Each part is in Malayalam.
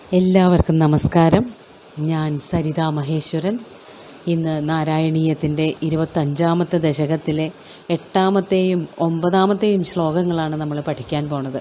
എല്ലാവർക്കും നമസ്കാരം ഞാൻ സരിത മഹേശ്വരൻ ഇന്ന് നാരായണീയത്തിൻ്റെ ഇരുപത്തഞ്ചാമത്തെ ദശകത്തിലെ എട്ടാമത്തെയും ഒമ്പതാമത്തെയും ശ്ലോകങ്ങളാണ് നമ്മൾ പഠിക്കാൻ പോണത്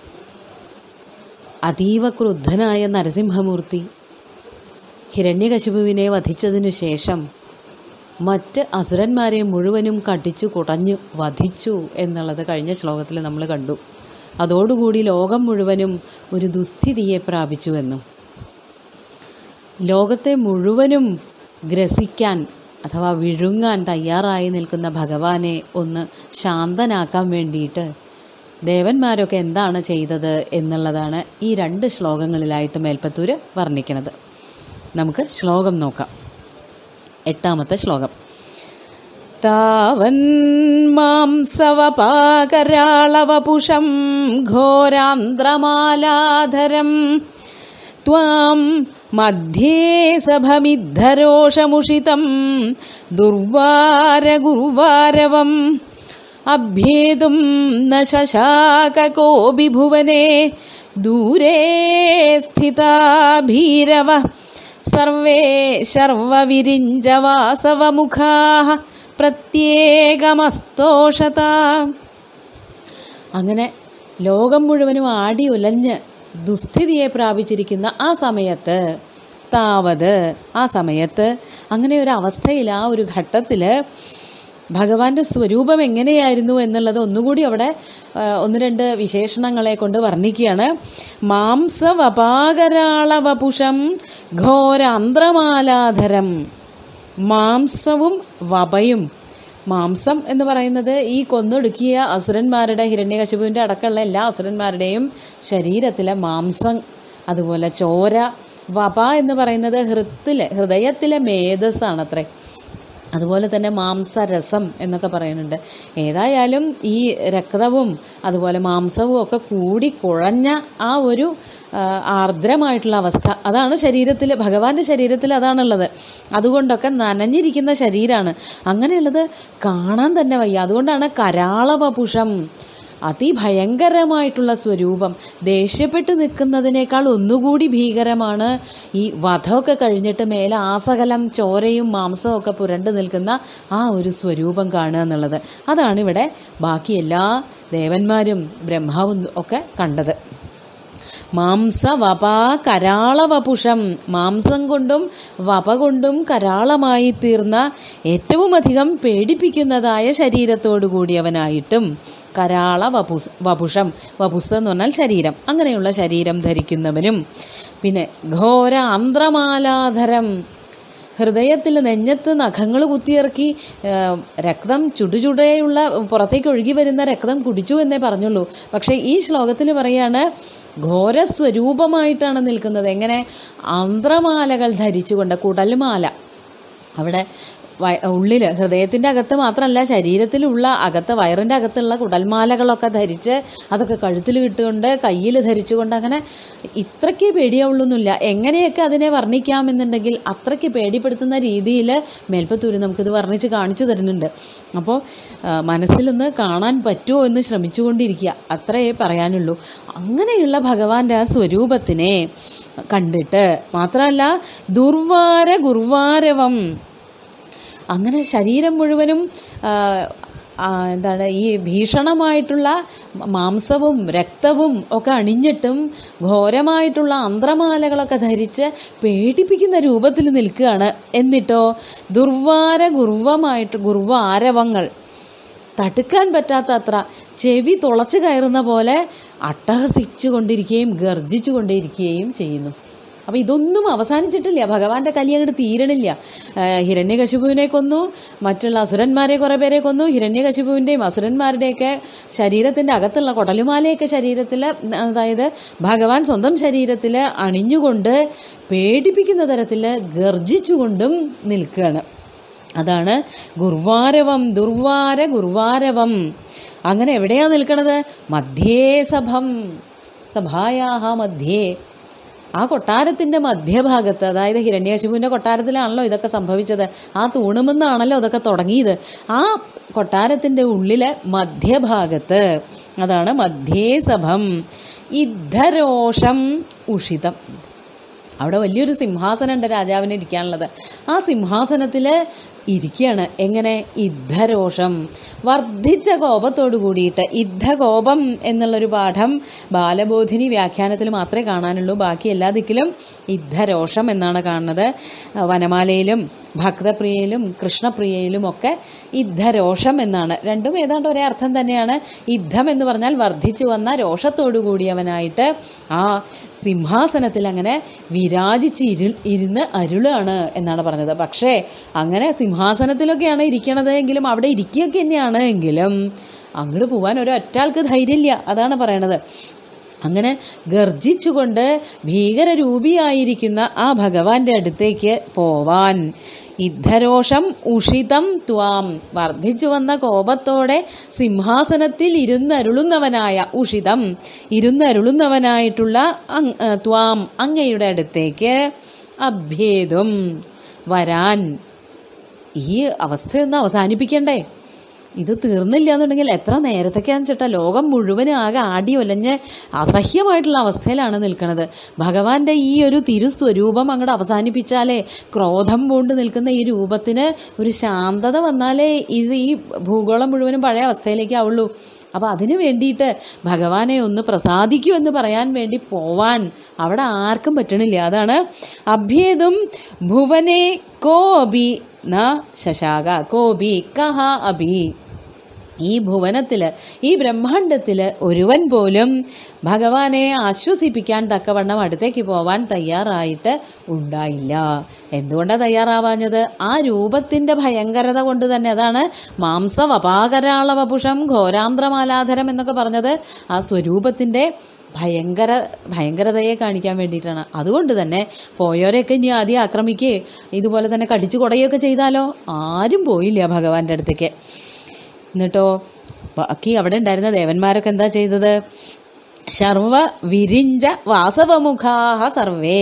അതീവ ക്രുദ്ധനായ നരസിംഹമൂർത്തി ഹിരണ്യകശിപുവിനെ വധിച്ചതിനു ശേഷം മറ്റ് അസുരന്മാരെ മുഴുവനും കടിച്ചു കുടഞ്ഞു വധിച്ചു എന്നുള്ളത് കഴിഞ്ഞ ശ്ലോകത്തിൽ നമ്മൾ കണ്ടു അതോടുകൂടി ലോകം മുഴുവനും ഒരു ദുസ്ഥിതിയെ പ്രാപിച്ചുവെന്നും ലോകത്തെ മുഴുവനും ഗ്രസിക്കാൻ അഥവാ വിഴുങ്ങാൻ തയ്യാറായി നിൽക്കുന്ന ഭഗവാനെ ഒന്ന് ശാന്തനാക്കാൻ വേണ്ടിയിട്ട് ദേവന്മാരൊക്കെ എന്താണ് ചെയ്തത് എന്നുള്ളതാണ് ഈ രണ്ട് ശ്ലോകങ്ങളിലായിട്ട് മേൽപ്പത്തൂര് വർണ്ണിക്കുന്നത് നമുക്ക് ശ്ലോകം നോക്കാം എട്ടാമത്തെ ശ്ലോകം താവൻ മാംസവപാകരാളവപുഷം ഘോരാന്ത്രമാലാധരം ത്വാം മധ്യേ സഭമിദ്ധരോഷമുഷിതം ദുർവാരഗുർവാരവം അഭ്യേതും ന ശശാക കോപി ഭുവനെ ദൂരെ സ്ഥിതാ ഭീരവ സർവേ ശർവവിരിഞ്ചവാസവമുഖാ പ്രത്യേകമസ്തോഷത അങ്ങനെ ലോകം മുഴുവനും ആടി ഉലഞ്ഞ് ദുസ്ഥിതിയെ പ്രാപിച്ചിരിക്കുന്ന ആ സമയത്ത് താവത് ആ സമയത്ത് അങ്ങനെ ഒരു അവസ്ഥയിൽ ആ ഒരു ഘട്ടത്തിൽ ഭഗവാന്റെ സ്വരൂപം എങ്ങനെയായിരുന്നു എന്നുള്ളത് ഒന്നുകൂടി അവിടെ ആ, ഒന്ന് രണ്ട് വിശേഷണങ്ങളെ കൊണ്ട് വർണ്ണിക്കുകയാണ് മാംസവപാകരാളവപുഷം ഘോരാന്ത്രമാലാധരം മാംസവും വപയും മാംസം എന്ന് പറയുന്നത് ഈ കൊന്നൊടുക്കിയ അസുരന്മാരുടെ ഹിരണ്യകശിപുവിൻ്റെ അടക്കമുള്ള എല്ലാ അസുരന്മാരുടെയും ശരീരത്തിലെ മാംസം അതുപോലെ ചോര വപ എന്ന് പറയുന്നത് ഹൃത്തിലെ ഹൃദയത്തിലെ മേധസ്സാണത്രേ അതുപോലെ തന്നെ മാംസരസം എന്നൊക്കെ പറയുന്നുണ്ട് ഏതായാലും ഈ രക്തവും അതുപോലെ മാംസവും ഒക്കെ കൂടി കുഴഞ്ഞ ആ ഒരു ആ, ആർദ്രമായിട്ടുള്ള അവസ്ഥ അതാണ് ശരീരത്തിൽ ഭഗവാന്റെ ശരീരത്തിൽ അതാണുള്ളത് അതുകൊണ്ടൊക്കെ നനഞ്ഞിരിക്കുന്ന ശരീരമാണ് അങ്ങനെയുള്ളത് കാണാൻ തന്നെ വയ്യ അതുകൊണ്ടാണ് കരാളവപുഷം അതിഭയങ്കരമായിട്ടുള്ള സ്വരൂപം ദേഷ്യപ്പെട്ട് നിൽക്കുന്നതിനേക്കാൾ ഒന്നുകൂടി ഭീകരമാണ് ഈ വധമൊക്കെ കഴിഞ്ഞിട്ട് മേലെ ആസകലം ചോരയും മാംസവും ഒക്കെ പുരണ്ടു നിൽക്കുന്ന ആ ഒരു സ്വരൂപം കാണുക എന്നുള്ളത് അതാണ് ഇവിടെ ബാക്കി എല്ലാ ദേവന്മാരും ബ്രഹ്മാവും ഒക്കെ കണ്ടത് മാംസ വപ കരാളവപുഷം മാംസം കൊണ്ടും വപ കൊണ്ടും കരാളമായി തീർന്ന ഏറ്റവും അധികം പേടിപ്പിക്കുന്നതായ ശരീരത്തോടു കൂടിയവനായിട്ടും കരാള വപുസ് വപുഷം വപുസ് എന്ന് പറഞ്ഞാൽ ശരീരം അങ്ങനെയുള്ള ശരീരം ധരിക്കുന്നവനും പിന്നെ ഘോര ആന്ത്രമാലാധരം ഹൃദയത്തിൽ നെഞ്ഞത്ത് നഖങ്ങൾ കുത്തിയിറക്കി ആ, രക്തം ചുടുചുടയുള്ള പുറത്തേക്ക് ഒഴുകി വരുന്ന രക്തം കുടിച്ചു എന്നേ പറഞ്ഞുള്ളൂ പക്ഷേ ഈ ശ്ലോകത്തിൽ പറയാണ് ഘോരസ്വരൂപമായിട്ടാണ് നിൽക്കുന്നത് എങ്ങനെ ആന്ത്രമാലകൾ ധരിച്ചുകൊണ്ട് കുടൽമാല അവിടെ വയ- ഉള്ളില് ഹൃദയത്തിന്റെ അകത്ത് മാത്രമല്ല ശരീരത്തിലുള്ള അകത്ത് വയറിന്റെ അകത്തുള്ള കുടൽമാലകളൊക്കെ ധരിച്ച് അതൊക്കെ കഴുത്തിൽ കിട്ടുകൊണ്ട് കയ്യിൽ ധരിച്ചുകൊണ്ട് അങ്ങനെ ഇത്രയ്ക്ക് പേടിയാവുള്ളൊന്നുമില്ല എങ്ങനെയൊക്കെ അതിനെ വർണ്ണിക്കാമെന്നുണ്ടെങ്കിൽ അത്രയ്ക്ക് പേടിപ്പെടുത്തുന്ന രീതിയിൽ മേൽപ്പത്തൂര് നമുക്കിത് വർണ്ണിച്ച് കാണിച്ചു തരുന്നുണ്ട് അപ്പോൾ മനസ്സിലൊന്ന് കാണാൻ പറ്റുമോ എന്ന് ശ്രമിച്ചുകൊണ്ടിരിക്കുക അത്രയേ പറയാനുള്ളൂ അങ്ങനെയുള്ള ഭഗവാന്റെ ആ സ്വരൂപത്തിനെ കണ്ടിട്ട് മാത്രമല്ല ദുർവാര ഗുർവാരവം അങ്ങനെ ശരീരം മുഴുവനും ആ, ആ, എന്താണ് ഈ ഭീഷണമായിട്ടുള്ള മാംസവും രക്തവും ഒക്കെ അണിഞ്ഞിട്ടും ഘോരമായിട്ടുള്ള അന്ത്രമാലകളൊക്കെ ധരിച്ച് പേടിപ്പിക്കുന്ന രൂപത്തിൽ നിൽക്കുകയാണ് എന്നിട്ടോ ദുർവാര ഗുർവമായിട്ട് ഗുർവാരവങ്ങൾ തടുക്കാൻ പറ്റാത്ത അത്ര ചെവി തുളച്ചു കയറുന്ന പോലെ അട്ടഹസിച്ചു കൊണ്ടിരിക്കുകയും ഗർജിച്ചു കൊണ്ടിരിക്കുകയും ചെയ്യുന്നു അപ്പം ഇതൊന്നും അവസാനിച്ചിട്ടില്ല ഭഗവാന്റെ കലി അങ്ങോട്ട് തീരണില്ല ആ, ഹിരണ്യകശിപുവിനെ കൊന്നു മറ്റുള്ള അസുരന്മാരെ കുറേ പേരെ കൊന്നു ഹിരണ്യകശിപുവിൻ്റെയും അസുരന്മാരുടെയൊക്കെ ശരീരത്തിൻ്റെ അകത്തുള്ള കൊടലുമാലയൊക്കെ ശരീരത്തിൽ അതായത് ഭഗവാൻ സ്വന്തം ശരീരത്തിൽ അണിഞ്ഞുകൊണ്ട് പേടിപ്പിക്കുന്ന തരത്തിൽ ഗർജിച്ചുകൊണ്ടും നിൽക്കുകയാണ് അതാണ് ഗുർവാരവം ദുർവാര ഗുർവാരവം അങ്ങനെ എവിടെയാ നിൽക്കണത് മധ്യേ സഭം സഭായാഹ മധ്യേ ആ കൊട്ടാരത്തിന്റെ മധ്യഭാഗത്ത് അതായത് ഹിരണ്യകശിപുവിന്റെ കൊട്ടാരത്തിലാണല്ലോ ഇതൊക്കെ സംഭവിച്ചത് ആ തൂണുമെന്നാണല്ലോ അതൊക്കെ തുടങ്ങിയത് ആ കൊട്ടാരത്തിന്റെ ഉള്ളിലെ മധ്യഭാഗത്ത് അതാണ് മധ്യേ സഭം ഇദ്ധരോഷം ഉഷിതം അവിടെ വലിയൊരു സിംഹാസനം ഉണ്ട് രാജാവിന് ഇരിക്കാനുള്ളത് ആ സിംഹാസനത്തിൽ ഇരിക്കുകയാണ് എങ്ങനെ യുദ്ധരോഷം വർദ്ധിച്ച കോപത്തോടു കൂടിയിട്ട് യുദ്ധകോപം എന്നുള്ളൊരു പാഠം ബാലബോധിനി വ്യാഖ്യാനത്തിൽ മാത്രമേ കാണാനുള്ളൂ ബാക്കി എല്ലാ ദിക്കിലും യുദ്ധരോഷം എന്നാണ് കാണുന്നത് വനമാലയിലും ഭക്തപ്രിയയിലും കൃഷ്ണപ്രിയയിലും ഒക്കെ യുദ്ധരോഷം എന്നാണ് രണ്ടും ഏതാണ്ട് ഒരേ അർത്ഥം തന്നെയാണ് യുദ്ധം എന്ന് പറഞ്ഞാൽ വർദ്ധിച്ചു വന്ന രോഷത്തോടു കൂടിയവനായിട്ട് ആ സിംഹാസനത്തിൽ അങ്ങനെ വിരാജിച്ച് ഇരു ഇരുന്ന് അരുളാണ് എന്നാണ് പറഞ്ഞത് പക്ഷേ അങ്ങനെ സിംഹാസനത്തിലൊക്കെയാണ് ഇരിക്കണത് എങ്കിലും അവിടെ ഇരിക്കുകയൊക്കെ തന്നെയാണ് എങ്കിലും അങ്ങോട്ട് പോകാൻ ഒരൊറ്റാൾക്ക് ധൈര്യമില്ല അതാണ് പറയണത് അങ്ങനെ ഗർജിച്ചുകൊണ്ട് ഭീകരരൂപിയായിരിക്കുന്ന ആ ഭഗവാന്റെ അടുത്തേക്ക് പോവാൻ യുദ്ധരോഷം ഉഷിതം ത്വാം വർദ്ധിച്ചു വന്ന കോപത്തോടെ സിംഹാസനത്തിൽ ഇരുന്നരുളുന്നവനായ ഉഷിതം ഇരുന്നരുളുന്നവനായിട്ടുള്ള അങ്- ഏ, ത്വാം അങ്ങയുടെ അടുത്തേക്ക് അഭ്യേദും വരാൻ ഈ അവസ്ഥയൊന്ന് അവസാനിപ്പിക്കണ്ടേ ഇത് തീർന്നില്ല എന്നുണ്ടെങ്കിൽ എത്ര നേരത്തേക്കാന്ന് ചേട്ടാ ലോകം മുഴുവനും ആകെ ആടി ഒലഞ്ഞ് അസഹ്യമായിട്ടുള്ള അവസ്ഥയിലാണ് നിൽക്കുന്നത് ഭഗവാന്റെ ഈ ഒരു തിരുസ്വരൂപം അങ്ങോട്ട് അവസാനിപ്പിച്ചാലേ ക്രോധം പൂണ്ട് നിൽക്കുന്ന ഈ രൂപത്തിന് ഒരു ശാന്തത വന്നാലേ ഇത് ഈ ഭൂഗോളം മുഴുവനും പഴയ അവസ്ഥയിലേക്ക് ആവുള്ളൂ അപ്പോൾ അതിനു വേണ്ടിയിട്ട് ഭഗവാനെ ഒന്ന് പ്രസാദിക്കൂ എന്ന് പറയാൻ വേണ്ടി പോവാൻ അവിടെ ആർക്കും പറ്റണില്ല അതാണ് അഭ്യേതും ഭുവനെ കോബി ന ശശാക കോബി കഹ അഭി ഈ ഭുവനത്തില് ഈ ബ്രഹ്മാണ്ടത്തില് ഒരുവൻ പോലും ഭഗവാനെ ആശ്വസിപ്പിക്കാൻ തക്കവണ്ണം അടുത്തേക്ക് പോവാൻ തയ്യാറായിട്ട് ഉണ്ടായില്ല എന്തുകൊണ്ടാണ് തയ്യാറാവാഞ്ഞത് ആ രൂപത്തിന്റെ ഭയങ്കരത കൊണ്ട് തന്നെ അതാണ് മാംസവപാകരാള വപുഷം ഘോരാന്ത്രമാലാധരം എന്നൊക്കെ പറഞ്ഞത് ആ സ്വരൂപത്തിന്റെ ഭയങ്കര ഭയങ്കരതയെ കാണിക്കാൻ വേണ്ടിയിട്ടാണ് അതുകൊണ്ട് തന്നെ പോയവരെയൊക്കെ ഇനി ആദ്യം ആക്രമിക്കുകയെ ഇതുപോലെ തന്നെ കടിച്ചു കുടയൊക്കെ ചെയ്താലോ ആരും പോയില്ല ഭഗവാന്റെ അടുത്തേക്ക് എന്നിട്ടോ ബാക്കി അവിടെ ഉണ്ടായിരുന്ന ദേവന്മാരൊക്കെ എന്താ ചെയ്തത് ശർവ വിരിഞ്ച വാസവമുഖാഹ സർവേ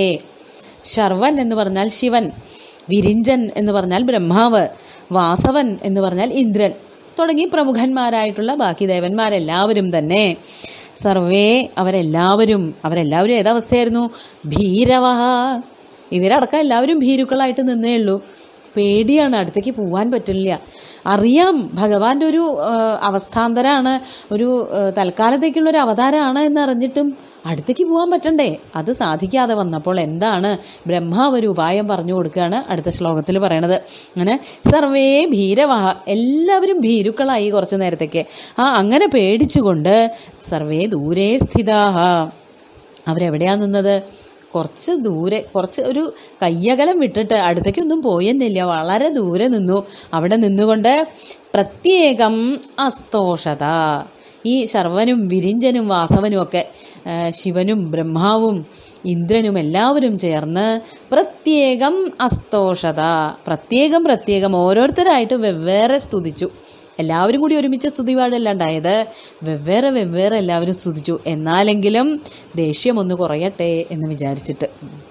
ശർവൻ എന്ന് പറഞ്ഞാൽ ശിവൻ വിരിഞ്ചൻ എന്ന് പറഞ്ഞാൽ ബ്രഹ്മാവ് വാസവൻ എന്ന് പറഞ്ഞാൽ ഇന്ദ്രൻ തുടങ്ങി പ്രമുഖന്മാരായിട്ടുള്ള ബാക്കി ദേവന്മാരെല്ലാവരും തന്നെ സർവേ അവരെല്ലാവരും അവരെല്ലാവരും ഏതവസ്ഥയായിരുന്നു ഭീരവഹ ഇവരടക്കം എല്ലാവരും ഭീരുക്കളായിട്ട് നിന്നേ ഉള്ളൂ പേടിയാണ് അടുത്തേക്ക് പോവാൻ പറ്റില്ല അറിയാം ഭഗവാന്റെ ഒരു ആ, അവസ്ഥാന്തരാണ് ഒരു ആ, തൽക്കാലത്തേക്കുള്ള ഒരു അവതാരമാണ് എന്ന് അറിഞ്ഞിട്ടും അടുത്തേക്ക് പോകാൻ പറ്റണ്ടേ അത് സാധിക്കാതെ വന്നപ്പോൾ എന്താണ് ബ്രഹ്മാവ് ഒരു ഉപായം പറഞ്ഞു കൊടുക്കുകയാണ് അടുത്ത ശ്ലോകത്തിൽ പറയണത് അങ്ങനെ സർവേ ഭീരവഹ എല്ലാവരും ഭീരുക്കളായി കുറച്ചു നേരത്തേക്ക് ആ അങ്ങനെ പേടിച്ചുകൊണ്ട് സർവേ ദൂരേ സ്ഥിതാഹ അവരെവിടെയാ നിന്നത് കുറച്ച് ദൂരെ കുറച്ച് ഒരു കയ്യകലം വിട്ടിട്ട് അടുത്തേക്കൊന്നും പോയെന്നില്ല വളരെ ദൂരെ നിന്നു അവിടെ നിന്നുകൊണ്ട് പ്രത്യേകം അസ്തോഷത ഈ ശർവനും വിരിഞ്ചനും വാസവനും ഒക്കെ ആ, ശിവനും ബ്രഹ്മാവും ഇന്ദ്രനും എല്ലാവരും ചേർന്ന് പ്രത്യേകം അസ്തോഷത പ്രത്യേകം പ്രത്യേകം ഓരോരുത്തരായിട്ട് വെവ്വേറെ സ്തുതിച്ചു എല്ലാവരും കൂടി ഒരുമിച്ച് സ്തുതിപാടല്ല ഉണ്ടായത് വെവ്വേറെ വെവ്വേറെ എല്ലാവരും സ്തുതിച്ചു എന്നാലെങ്കിലും ദേഷ്യം ഒന്ന് കുറയട്ടെ എന്ന് വിചാരിച്ചിട്ട്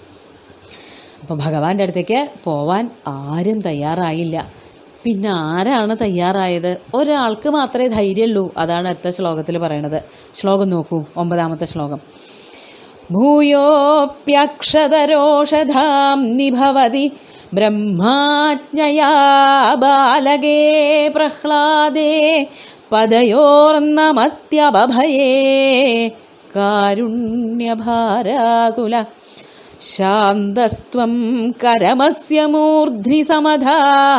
അപ്പോൾ ഭഗവാന്റെ അടുത്തേക്ക് പോവാൻ ആരും തയ്യാറായില്ല പിന്നെ ആരാണ് തയ്യാറായത് ഒരാൾക്ക് മാത്രമേ ധൈര്യമുള്ളൂ അതാണ് അടുത്ത ശ്ലോകത്തിൽ പറയണത് ശ്ലോകം നോക്കൂ ഒമ്പതാമത്തെ ശ്ലോകം ഭൂയോപ്യക്ഷതരോഷധാം നിഭവതി ബ്രഹ്മാജ്ഞയാ ബാലകേ പ്രഹ്ലാദേ പദയോർന്നമത്യപഭയേ കാരുണ്യഭാരാകുല ശാന്തസ്ത്വം കരമസ്യ മൂർധ്നി സമധാ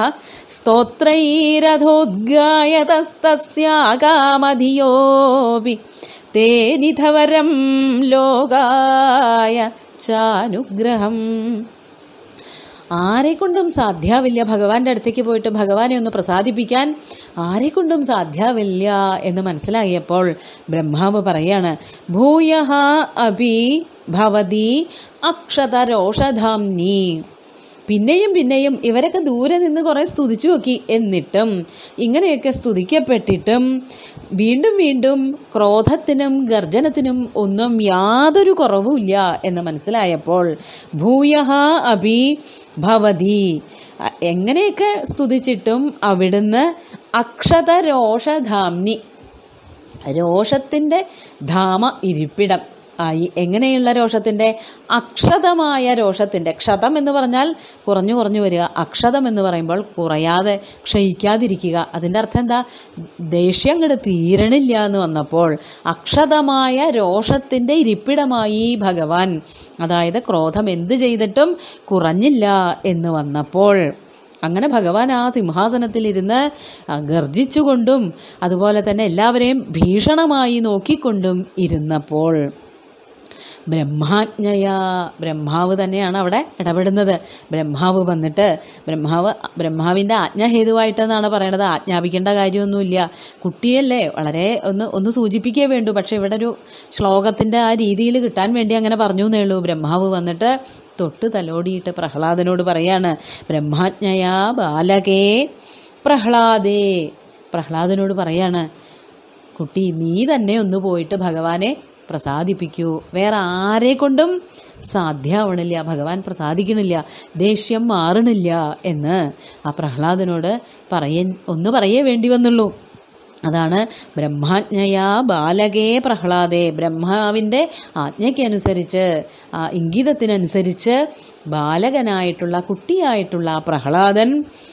സ്തോത്രൈരഥോദ്ഗായതസ്തസ്യാകാമധിയോപി തേ നിധവരം ലോകായ ചാനുഗ്രഹം ആരെക്കൊണ്ടും സാധ്യാവില്ല ഭഗവാന്റെ അടുത്തേക്ക് പോയിട്ട് ഭഗവാനെ ഒന്ന് പ്രസാദിപ്പിക്കാൻ ആരെക്കൊണ്ടും സാധ്യാവില്ല എന്ന് മനസ്സിലായപ്പോൾ ബ്രഹ്മാവ് പറയാണ് ഭൂയഹ അഭി ഭവതി അക്ഷതരോഷധാംനി പിന്നെയും പിന്നെയും ഇവരൊക്കെ ദൂരെ നിന്ന് കുറെ സ്തുതിച്ചു നോക്കി എന്നിട്ടും ഇങ്ങനെയൊക്കെ സ്തുതിക്കപ്പെട്ടിട്ടും വീണ്ടും വീണ്ടും ക്രോധത്തിനും ഗർജനത്തിനും ഒന്നും യാതൊരു കുറവുമില്ല എന്ന് മനസ്സിലായപ്പോൾ ഭൂയഹ അഭി ഭവതി അ- എങ്ങനെയൊക്കെ സ്തുതിച്ചിട്ടും അവിടുന്ന് അക്ഷത രോഷധാംനി രോഷത്തിൻ്റെ ധാമ ഇരിപ്പിടം ആയി എങ്ങനെയുള്ള രോഷത്തിന്റെ അക്ഷതമായ രോഷത്തിന്റെ ക്ഷതം എന്ന് പറഞ്ഞാൽ കുറഞ്ഞു കുറഞ്ഞു വരിക അക്ഷതം എന്ന് പറയുമ്പോൾ കുറയാതെ ക്ഷയിക്കാതിരിക്കുക അതിൻ്റെ അർത്ഥം എന്താ ദേഷ്യം അങ്ങോട്ട് തീരണില്ല എന്ന് വന്നപ്പോൾ അക്ഷതമായ രോഷത്തിന്റെ ഇരിപ്പിടമായി ഭഗവാൻ അതായത് ക്രോധം എന്ത് ചെയ്തിട്ടും കുറഞ്ഞില്ല എന്ന് വന്നപ്പോൾ അങ്ങനെ ഭഗവാൻ ആ സിംഹാസനത്തിലിരുന്ന് ആ, ഗർജിച്ചുകൊണ്ടും അതുപോലെ തന്നെ എല്ലാവരെയും ഭീഷണമായി നോക്കിക്കൊണ്ടും ഇരുന്നപ്പോൾ ബ്രഹ്മാജ്ഞയ ബ്രഹ്മാവ് തന്നെയാണ് അവിടെ ഇടപെടുന്നത് ബ്രഹ്മാവ് വന്നിട്ട് ബ്രഹ്മാവ് ബ്രഹ്മാവിൻ്റെ ആജ്ഞ ഹേതുവായിട്ടെന്നാണ് പറയണത് ആജ്ഞാപിക്കേണ്ട കാര്യമൊന്നുമില്ല കുട്ടിയല്ലേ വളരെ ഒന്ന് ഒന്ന് സൂചിപ്പിക്കേ വേണ്ടു പക്ഷെ ഇവിടെ ഒരു ശ്ലോകത്തിൻ്റെ ആ രീതിയിൽ കിട്ടാൻ വേണ്ടി അങ്ങനെ പറഞ്ഞു എന്നേ ഉള്ളൂ ബ്രഹ്മാവ് വന്നിട്ട് തൊട്ട് തലോടിയിട്ട് പ്രഹ്ലാദനോട് പറയാണ് ബ്രഹ്മാജ്ഞയാ ബാലകേ പ്രഹ്ലാദേ പ്രഹ്ലാദനോട് പറയാണ് കുട്ടി നീ തന്നെ ഒന്ന് പോയിട്ട് ഭഗവാനെ പ്രസാദിപ്പിക്കൂ വേറെ ആരെ കൊണ്ടും സാധ്യമാവണില്ല ഭഗവാൻ പ്രസാദിക്കണില്ല ദേഷ്യം മാറണില്ല എന്ന് ആ പ്രഹ്ലാദനോട് പറയൻ ഒന്ന് പറയേ വേണ്ടി വന്നുള്ളൂ അതാണ് ബ്രഹ്മാജ്ഞയാ ബാലകേ പ്രഹ്ലാദേ ബ്രഹ്മാവിൻ്റെ ആജ്ഞയ്ക്കനുസരിച്ച് ആ ഇംഗിതത്തിനനുസരിച്ച് ബാലകനായിട്ടുള്ള കുട്ടിയായിട്ടുള്ള ആ പ്രഹ്ലാദൻ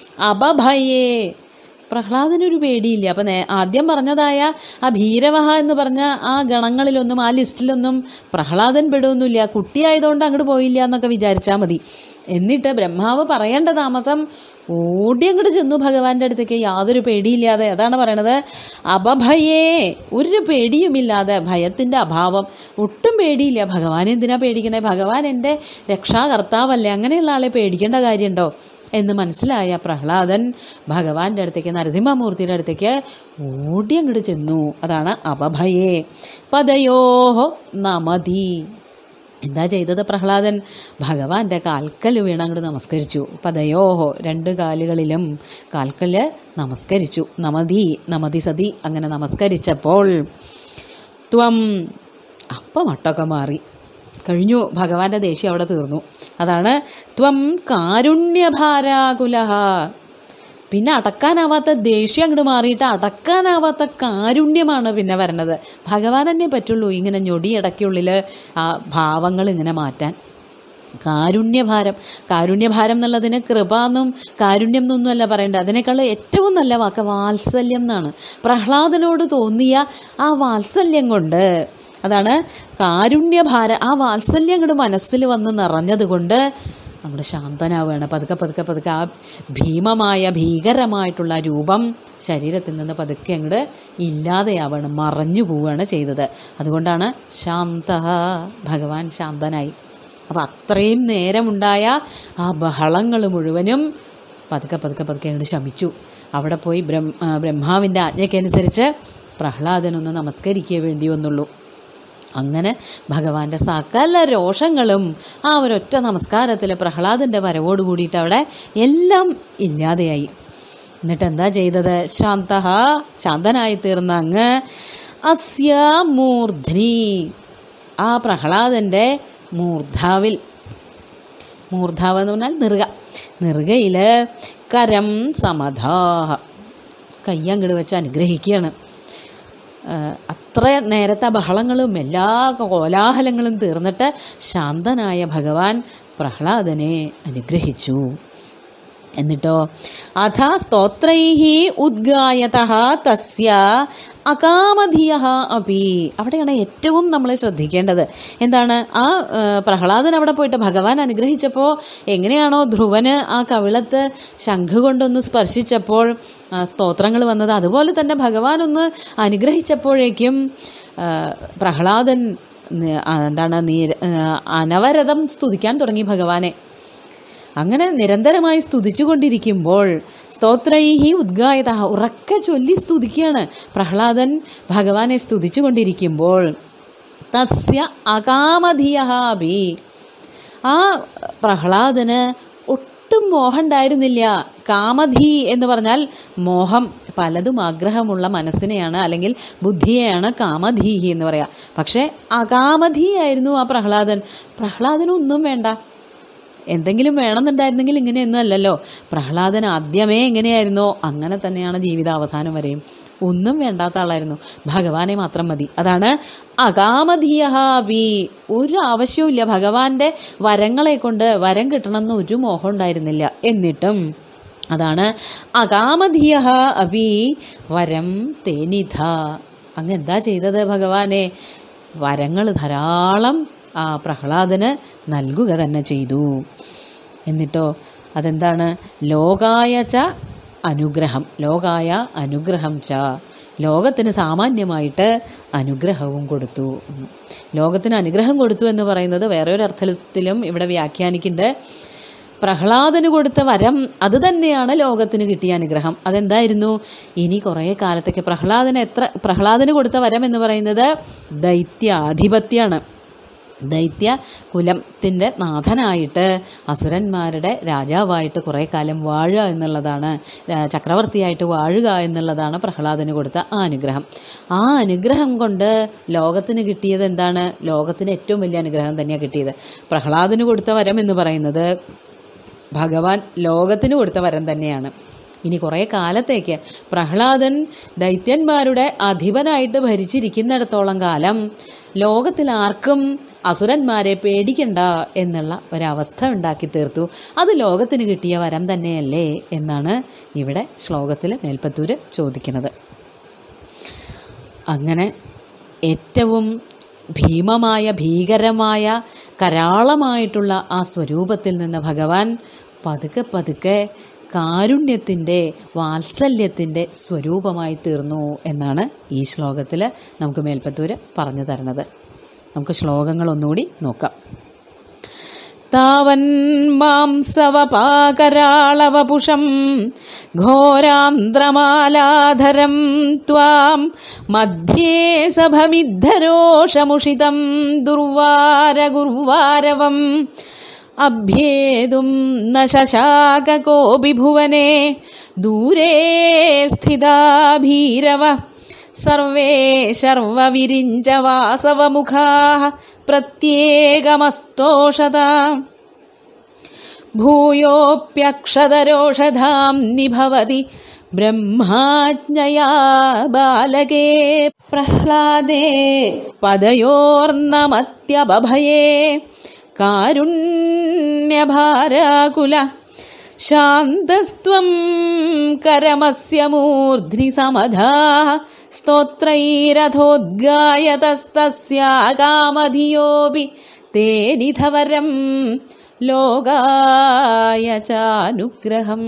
അപഭയേ പ്രഹ്ലാദനൊരു പേടിയില്ല അപ്പം നേ ആദ്യം പറഞ്ഞതായ ആ ഭീരവഹ എന്ന് പറഞ്ഞ ആ ഗണങ്ങളിലൊന്നും ആ ലിസ്റ്റിലൊന്നും പ്രഹ്ലാദൻ പെടുമൊന്നുമില്ല കുട്ടിയായതുകൊണ്ട് അങ്ങോട്ട് പോയില്ല എന്നൊക്കെ വിചാരിച്ചാൽ മതി എന്നിട്ട് ബ്രഹ്മാവ് പറയേണ്ട താമസം ഓടി അങ്ങോട്ട് ചെന്നു ഭഗവാന്റെ അടുത്തേക്ക് യാതൊരു പേടിയില്ലാതെ അതാണ് പറയണത് അപഭയേ ഒരു പേടിയുമില്ലാതെ ഭയത്തിന്റെ അഭാവം ഒട്ടും പേടിയില്ല ഭഗവാൻ എന്തിനാ പേടിക്കണേ ഭഗവാൻ എൻ്റെ രക്ഷാകർത്താവല്ലേ അങ്ങനെയുള്ള ആളെ പേടിക്കേണ്ട കാര്യമുണ്ടോ എന്ന് മനസ്സിലായ പ്രഹ്ലാദൻ ഭഗവാന്റെ അടുത്തേക്ക് നരസിംഹമൂർത്തിയുടെ അടുത്തേക്ക് ഓടി അങ്ങോട്ട് ചെന്നു അതാണ് അപഭയേ പദയോഹോ നമതി എന്താ ചെയ്തത് പ്രഹ്ലാദൻ ഭഗവാന്റെ കാൽക്കൽ വീണ് അങ്ങോട്ട് നമസ്കരിച്ചു പദയോഹോ രണ്ട് കാലുകളിലും കാൽക്കല് നമസ്കരിച്ചു നമതി നമതി സതി അങ്ങനെ നമസ്കരിച്ചപ്പോൾ ത്വം അപ്പം മട്ടൊക്കെ മാറി കഴിഞ്ഞു ഭഗവാന്റെ ദേഷ്യം അവിടെ തീർന്നു അതാണ് ത്വം കാരുണ്യഭാരാകുലഹ പിന്നെ അടക്കാനാവാത്ത ദേഷ്യം അങ്ങോട്ട് മാറിയിട്ട് അടക്കാനാവാത്ത കാരുണ്യമാണ് പിന്നെ വരണത് ഭഗവാൻ തന്നെ പറ്റുള്ളൂ ഇങ്ങനെ ഞൊടിയടക്കുള്ളിൽ ആ ഭാവങ്ങൾ ഇങ്ങനെ മാറ്റാൻ കാരുണ്യഭാരം കാരുണ്യഭാരം എന്നുള്ളതിന് കൃപ എന്നും കാരുണ്യം എന്നൊന്നും അല്ല പറയേണ്ടത് അതിനേക്കാൾ ഏറ്റവും നല്ല വാക്ക് വാത്സല്യം എന്നാണ് പ്രഹ്ലാദനോട് തോന്നിയ ആ വാത്സല്യം കൊണ്ട് അതാണ് കാരുണ്യഭാരം ആ വാത്സല്യം അങ്ങോട്ട് മനസ്സിൽ വന്ന് നിറഞ്ഞത് കൊണ്ട് നമ്മുടെ ശാന്തനാവുകയാണ് പതുക്കെ പതുക്കെ പതുക്കെ ആ ഭീമമായ ഭീകരമായിട്ടുള്ള ആ രൂപം ശരീരത്തിൽ നിന്ന് പതുക്കെ അങ്ങോട്ട് ഇല്ലാതെയാവുകയാണ് മറഞ്ഞു പോവുകയാണ് ചെയ്തത് അതുകൊണ്ടാണ് ശാന്ത ഭഗവാൻ ശാന്തനായി അപ്പം അത്രയും നേരമുണ്ടായ ആ ബഹളങ്ങൾ മുഴുവനും പതുക്കെ പതുക്കെ പതുക്കെ അങ്ങോട്ട് ശമിച്ചു അവിടെ പോയി ബ്രഹ്മ ബ്രഹ്മാവിൻ്റെ ആജ്ഞയ്ക്കനുസരിച്ച് പ്രഹ്ലാദനൊന്ന് നമസ്കരിക്കേ വേണ്ടി വന്നുള്ളൂ അങ്ങനെ ഭഗവാന്റെ സകല രോഷങ്ങളും ആ ഒരൊറ്റ നമസ്കാരത്തിൽ പ്രഹ്ലാദന്റെ വരവോട് കൂടിയിട്ട് അവിടെ എല്ലാം ഇല്ലാതെയായി എന്നിട്ട് എന്താ ചെയ്തത് ശാന്ത ശാന്തനായി തീർന്ന അങ്ങ് അസ്യ മൂർധ്നി ആ പ്രഹ്ലാദന്റെ മൂർധാവിൽ മൂർധാവ് എന്ന് പറഞ്ഞാൽ നെറുക നെറുകയില് കരം സമധാഹ കയ്യങ്ങട് വെച്ച് അനുഗ്രഹിക്കുകയാണ് ആ, അത്ര നേരത്തെ ബഹളങ്ങളും എല്ലാ കോലാഹലങ്ങളും തീർന്നിട്ട് ശാന്തനായ ഭഗവാൻ പ്രഹ്ലാദനെ അനുഗ്രഹിച്ചു എന്നിട്ടോ അഥ സ്തോത്രൈ ഉദ്ഗായത തസ്യ അകാമധിയ അപി അവിടെയാണ് ഏറ്റവും നമ്മൾ ശ്രദ്ധിക്കേണ്ടത് എന്താണ് ആ ആ, പ്രഹ്ലാദൻ അവിടെ പോയിട്ട് ഭഗവാൻ അനുഗ്രഹിച്ചപ്പോൾ എങ്ങനെയാണോ ധ്രുവന് ആ കവിളത്ത് ശംഖ് കൊണ്ടൊന്ന് സ്പർശിച്ചപ്പോൾ ആ, സ്തോത്രങ്ങൾ വന്നത് അതുപോലെ തന്നെ ഭഗവാൻ ഒന്ന് അനുഗ്രഹിച്ചപ്പോഴേക്കും ആ, പ്രഹ്ലാദൻ ന- ആ, എന്താണ് നീര ആ, അനവരതം സ്തുതിക്കാൻ തുടങ്ങി ഭഗവാനെ അങ്ങനെ നിരന്തരമായി സ്തുതിച്ചുകൊണ്ടിരിക്കുമ്പോൾ സ്തോത്രൈഹി ഉദ്ഗായത ഉറക്കെ ചൊല്ലി സ്തുതിക്കുകയാണ് പ്രഹ്ലാദൻ ഭഗവാനെ സ്തുതിച്ചുകൊണ്ടിരിക്കുമ്പോൾ തസ്യ അകാമധിയഹാബി ആ പ്രഹ്ലാദന് ഒട്ടും മോഹം ഉണ്ടായിരുന്നില്ല കാമധി എന്ന് പറഞ്ഞാൽ മോഹം പലതും ആഗ്രഹമുള്ള മനസ്സിനെയാണ് അല്ലെങ്കിൽ ബുദ്ധിയെയാണ് കാമധീഹി എന്ന് പറയാം പക്ഷെ അകാമധിയായിരുന്നു ആ പ്രഹ്ലാദൻ പ്രഹ്ലാദനൊന്നും വേണ്ട എന്തെങ്കിലും വേണമെന്നുണ്ടായിരുന്നെങ്കിൽ ഇങ്ങനെയൊന്നും അല്ലല്ലോ പ്രഹ്ലാദൻ ആദ്യമേ എങ്ങനെയായിരുന്നോ അങ്ങനെ തന്നെയാണ് ജീവിതാവസാനം വരെയും ഒന്നും വേണ്ടാത്ത ആളായിരുന്നു ഭഗവാനെ മാത്രം മതി അതാണ് അകാമധീയഹാബി ഒരു ആവശ്യവുമില്ല ഭഗവാന്റെ വരങ്ങളെ കൊണ്ട് വരം കിട്ടണമെന്ന് ഒരു മോഹം ഉണ്ടായിരുന്നില്ല എന്നിട്ടും അതാണ് അകാമധീയ അഭി വരം തേനിധ അങ്ങ് എന്താ ചെയ്തത് ഭഗവാനെ വരങ്ങൾ ധാരാളം ആ പ്രഹ്ലാദന് നൽകുക തന്നെ ചെയ്തു എന്നിട്ടോ അതെന്താണ് ലോകായ ച അനുഗ്രഹം ലോകായ അനുഗ്രഹം ച ലോകത്തിന് സാമാന്യമായിട്ട് അനുഗ്രഹവും കൊടുത്തു എന്ന്. ലോകത്തിന് അനുഗ്രഹം കൊടുത്തു എന്ന് പറയുന്നത് വേറെ ഒരു അർത്ഥത്തിലും ഇവിടെ വ്യാഖ്യാനിക്കുന്നുണ്ട് പ്രഹ്ലാദന് കൊടുത്ത വരം അത് തന്നെയാണ് ലോകത്തിന് കിട്ടിയ അനുഗ്രഹം അതെന്തായിരുന്നു ഇനി കുറേ കാലത്തേക്ക് പ്രഹ്ലാദന് എത്ര പ്രഹ്ലാദന് കൊടുത്ത വരം എന്ന് പറയുന്നത് ദൈത്യാധിപത്യാണ് ദൈത്യ കുലത്തിൻ്റെ നാഥനായിട്ട് അസുരന്മാരുടെ രാജാവായിട്ട് കുറേ കാലം വാഴുക എന്നുള്ളതാണ് ആ, ചക്രവർത്തിയായിട്ട് വാഴുക എന്നുള്ളതാണ് പ്രഹ്ലാദന് കൊടുത്ത ആ അനുഗ്രഹം ആ അനുഗ്രഹം കൊണ്ട് ലോകത്തിന് കിട്ടിയത് എന്താണ് ലോകത്തിന് ഏറ്റവും വലിയ അനുഗ്രഹം തന്നെയാണ് കിട്ടിയത് പ്രഹ്ലാദന് കൊടുത്ത വരം എന്ന് പറയുന്നത് ഭഗവാൻ ലോകത്തിന് കൊടുത്ത വരം തന്നെയാണ് ഇനി കുറേ കാലത്തേക്ക് പ്രഹ്ലാദൻ ദൈത്യന്മാരുടെ അധിപനായിട്ട് ഭരിച്ചിരിക്കുന്നിടത്തോളം കാലം ലോകത്തിൽ ആർക്കും അസുരന്മാരെ പേടിക്കണ്ട എന്നുള്ള ഒരവസ്ഥ ഉണ്ടാക്കി തീർത്തു അത് ലോകത്തിന് കിട്ടിയ വരം തന്നെയല്ലേ എന്നാണ് ഇവിടെ ശ്ലോകത്തിൽ മേൽപ്പത്തൂര് ചോദിക്കുന്നത് അങ്ങനെ ഏറ്റവും ഭീമമായ ഭീകരമായ കരാളമായിട്ടുള്ള ആ സ്വരൂപത്തിൽ നിന്ന് ഭഗവാൻ പതുക്കെ പതുക്കെ കാരുണ്യത്തിൻ്റെ വാത്സല്യത്തിൻ്റെ സ്വരൂപമായി തീർന്നു എന്നാണ് ഈ ശ്ലോകത്തിൽ നമുക്ക് മേൽപ്പത്തൂര് പറഞ്ഞു തരുന്നത് നമുക്ക് ശ്ലോകങ്ങൾ ഒന്നുകൂടി നോക്കാം താവൻ മാംസവപാകരാളവപുഷം ഘോരാന്ത്രമാലാധരം ത്വാം മധ്യേ സഭമിദ്ധരോഷമുഷിതം ദുർവാരഗുർവാരവം അഭ്യേതും ന ശശാക കോപി ഭുവനെ ദൂരേ സ്ഥിതാ ഭീരവ സർവേ ശർവവിരിഞ്ച വാസവമുഖാ പ്രത്യേകമസ്തോഷത ഭൂയോപ്യക്ഷതരോഷധാം നിഭവതി ബ്രഹ്മാജ്ഞയാ ബാലകേ പ്രഹ്ലാദേ പദയോർന്നമത്യബഭയേ കാരുണ്യഭാരാകുല ശാന്തസ്ത്വം കരമസ്യ മൂർധ്നി സമധാ സ്തോത്രൈരഥോദ്ഗായതസ്തസ്യാകാമധിയോപി തേനിധവരം ലോകായ ചാനുഗ്രഹം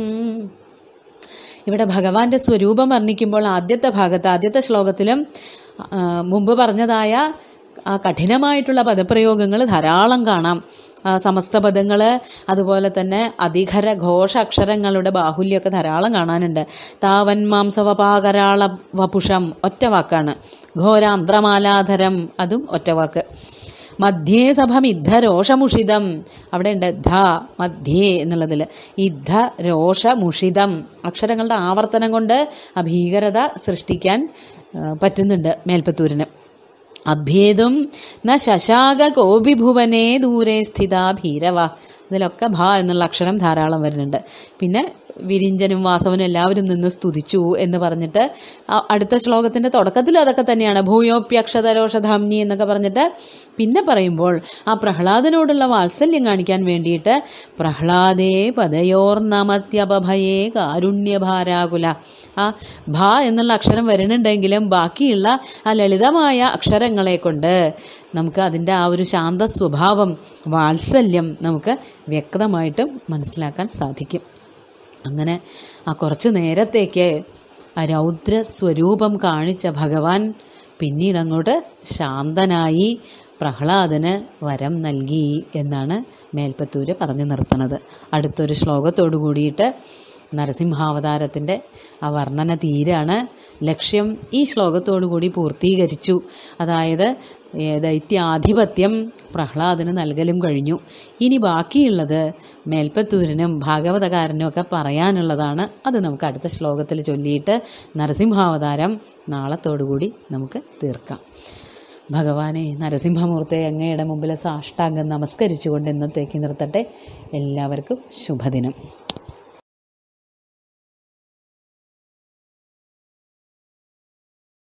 ഇവിടെ ഭഗവാന്റെ സ്വരൂപം വർണ്ണിക്കുമ്പോൾ ആദ്യത്തെ ഭാഗത്ത് ആദ്യത്തെ ശ്ലോകത്തിലും ആ, മുമ്പ് പറഞ്ഞതായ ആ കഠിനമായിട്ടുള്ള പദപ്രയോഗങ്ങൾ ധാരാളം കാണാം ആ, സമസ്ത പദങ്ങൾ അതുപോലെ തന്നെ അധികര ഘോഷ അക്ഷരങ്ങളുടെ ബാഹുല്യമൊക്കെ ധാരാളം കാണാനുണ്ട് താവൻ മാംസവപാകരാള വപുഷം ഒറ്റ വാക്കാണ് ഘോരാന്ത്രമാലാധരം അതും ഒറ്റ വാക്ക് മധ്യേ സഭം ഇദ്ധ രോഷമുഷിതം അവിടെ ഉണ്ട് ധ മധ്യേ എന്നുള്ളതിൽ ഇദ്ധ രോഷമുഷിതം അക്ഷരങ്ങളുടെ ആവർത്തനം കൊണ്ട് ആ ഭീകരത സൃഷ്ടിക്കാൻ ആ, പറ്റുന്നുണ്ട് മേൽപ്പത്തൂരിന് അഭ്യേതും ന ശശാക കോപിഭുവനേ ദൂരെ സ്ഥിത ഭീരവ ഇതിലൊക്കെ ഭ എന്നുള്ള അക്ഷരം ധാരാളം വരുന്നുണ്ട് പിന്നെ വിരിഞ്ചനും വാസവനും എല്ലാവരും നിന്ന് സ്തുതിച്ചു എന്ന് പറഞ്ഞിട്ട് ആ- അടുത്ത ശ്ലോകത്തിന്റെ തുടക്കത്തിൽ അതൊക്കെ തന്നെയാണ് ഭൂയോപ്യക്ഷതരോഷധാംനി എന്നൊക്കെ പറഞ്ഞിട്ട് പിന്നെ പറയുമ്പോൾ ആ പ്രഹ്ലാദനോടുള്ള വാത്സല്യം കാണിക്കാൻ വേണ്ടിയിട്ട് പ്രഹ്ലാദേ പദയോർനമത്യപഭയേ കാരുണ്യഭാരാകുല ആ ഭ എന്നുള്ള അക്ഷരം വരുന്നുണ്ടെങ്കിലും ബാക്കിയുള്ള ആ ലളിതമായ അക്ഷരങ്ങളെ കൊണ്ട് നമുക്ക് അതിൻ്റെ ആ ഒരു ശാന്ത സ്വഭാവം വാത്സല്യം നമുക്ക് വ്യക്തമായിട്ടും മനസ്സിലാക്കാൻ സാധിക്കും അങ്ങനെ ആ കുറച്ച് നേരത്തേക്ക് ആ രൗദ്ര സ്വരൂപം കാണിച്ച ഭഗവാൻ പിന്നീട് അങ്ങോട്ട് ശാന്തനായി പ്രഹ്ലാദന് വരം നൽകി എന്നാണ് മേൽപ്പത്തൂര് പറഞ്ഞു നിർത്തുന്നത് അടുത്തൊരു ശ്ലോകത്തോടു കൂടിയിട്ട് നരസിംഹാവതാരത്തിൻ്റെ ആ വർണ്ണന തീരാണ് ലക്ഷ്യം ഈ ശ്ലോകത്തോടു കൂടി പൂർത്തീകരിച്ചു അതായത് ഏ, ദൈത്യാധിപത്യം പ്രഹ്ലാദന് നൽകലും കഴിഞ്ഞു ഇനി ബാക്കിയുള്ളത് മേൽപ്പത്തൂരിനും ഭാഗവതകാരനും ഒക്കെ പറയാനുള്ളതാണ് അത് നമുക്ക് അടുത്ത ശ്ലോകത്തിൽ ചൊല്ലിയിട്ട് നരസിംഹാവതാരം നാളത്തോടുകൂടി നമുക്ക് തീർക്കാം ഭഗവാനെ നരസിംഹമൂർത്തെ അങ്ങയുടെ മുമ്പിൽ സാഷ്ടാംഗം നമസ്കരിച്ചുകൊണ്ട് ഇന്നത്തേക്ക് നിർത്തട്ടെ എല്ലാവർക്കും ശുഭദിനം